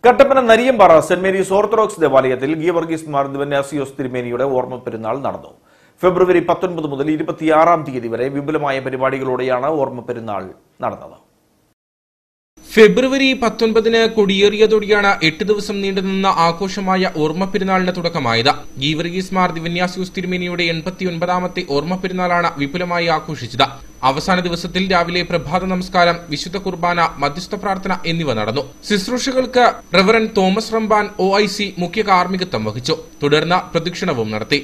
Kattappana Nariyampara Saint Mary's Orthodox ദേവാലയത്തിൽ ഗീവർഗീസ് മാർ ദിവന്യാസിയോസ് തിരുമേനിയുടെ ഓർമ്മ പെരുന്നാൾ നടന്നു ഫെബ്രുവരി പത്തൊൻപത് മുതൽ ഇരുപത്തിയാറാം തീയതി വരെ വിപുലമായ പരിപാടികളോടെയാണ് ഓർമ്മ പെരുന്നാൾ നടന്നത് ഫെബ്രുവരി പത്തൊൻപതിന് കൊടിയേറിയതോടെയാണ് എട്ട് ദിവസം നീണ്ടുനിന്ന ആഘോഷമായ ഓർമ്മ പെരുന്നാളിന് തുടക്കമായത് ഗീവർഗീസ് മാർ ദിവന്യാസ്യൂസ് തിരുമേനിയുടെ എൺപത്തിയൊൻപതാമത്തെ ഓർമ്മ പെരുന്നാളാണ് വിപുലമായി ആഘോഷിച്ചത് അവസാന ദിവസത്തിൽ രാവിലെ പ്രഭാത നമസ്കാരം വിശുദ്ധ കുർബാന മധ്യസ്ഥ പ്രാർത്ഥന എന്നിവ നടന്നു ശുശ്രൂഷകൾക്ക് Reverend Thomas Ramban O I C മുഖ്യ കാർമ്മികത്വം വഹിച്ചു തുടർന്ന് പ്രദക്ഷിണവും നടത്തി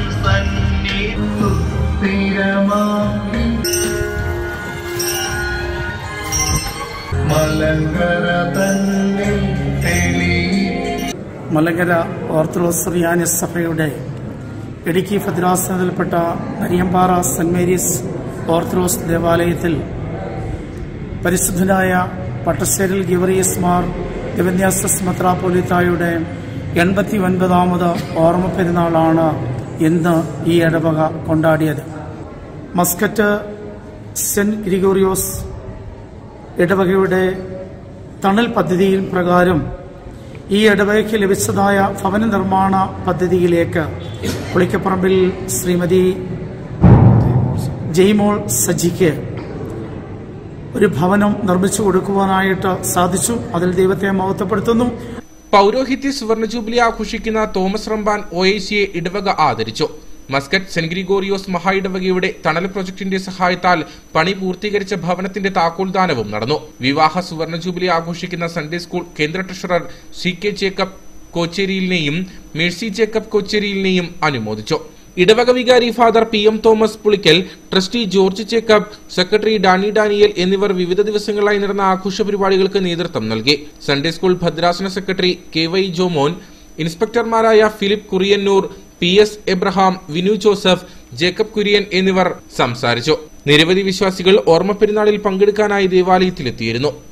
മലങ്കര ഓർത്തഡോക്സ് റിയാനി സഭയുടെ ഇടുക്കി ഭദ്രാസനത്തിൽപ്പെട്ട നരിയമ്പാറ സെന്റ് മേരീസ് ഓർത്തഡോക്സ് ദേവാലയത്തിൽ പരിശുദ്ധനായ പട്ടശ്ശേരിൽ ഗിവറിയസ് മാർ ദിവന്യാസസ് മെത്രാപ്പൊലിത്തായുടെ എൺപത്തി ഒൻപതാമത് ഓർമ്മ പെരുന്നാളാണ് ഇന്ന് ഈ ഇടവക കൊണ്ടാടിയത് മസ്കറ്റ് സെന്റ് ഗ്രിഗോറിയോസ് ഇടവകയുടെ തണൽ പദ്ധതിയിൽ പ്രകാരം ഈ ഇടവകയ്ക്ക് ലഭിച്ചതായ ഭവന നിർമ്മാണ പദ്ധതിയിലേക്ക് പുളിക്കപ്പറമ്പിൽ ശ്രീമതി ജയ്മോൾ സജിക്ക് ഒരു ഭവനം നിർമ്മിച്ചു കൊടുക്കുവാനായിട്ട് സാധിച്ചു അതിൽ ദൈവത്തെ മഹത്വപ്പെടുത്തുന്നു പൗരോഹിത്യ സുവർണ ജൂബിലി ആഘോഷിക്കുന്ന തോമസ് റംബാൻ ഒ ഐ സിയെ ഇടവക ആദരിച്ചു മസ്കറ്റ് സെന്റ് ഗ്രിഗോറിയോസ് മഹാ ഇടവകയുടെ തണൽ പ്രൊജക്ടിന്റെ സഹായത്താൽ പണി പൂർത്തീകരിച്ച ഭവനത്തിന്റെ താക്കോൽദാനവും നടന്നു വിവാഹ സുവർണ ജൂബിലി ആഘോഷിക്കുന്ന സൺഡേ സ്കൂൾ കേന്ദ്ര ട്രഷറർ സി കെ ജേക്കബ് കോച്ചേരിയിലിനെയും മേഴ്സി ജേക്കബ് കോച്ചേരിയിലിനെയും അനുമോദിച്ചു ഇടവക വികാരി Father P M Thomas Pulickal trustee George Jacob secretary Dani Daniel എന്നിവർ വിവിധ ദിവസങ്ങളായി നടന്ന ആഘോഷ പരിപാടികൾക്ക് നേതൃത്വം നൽകി സൺഡേ സ്കൂൾ ഭദ്രാസന സെക്രട്ടറി കെ വൈ ജോമോൻ ഇൻസ്പെക്ടർമാരായ Philip Kuriannoor P S Abraham Vinu Joseph Jacob Kurian എന്നിവർ സംസാരിച്ചു നിരവധി വിശ്വാസികൾ ഓർമ്മ പെരുന്നാളിൽ പങ്കെടുക്കാനായി ദേവാലയത്തിലെത്തിയിരുന്നു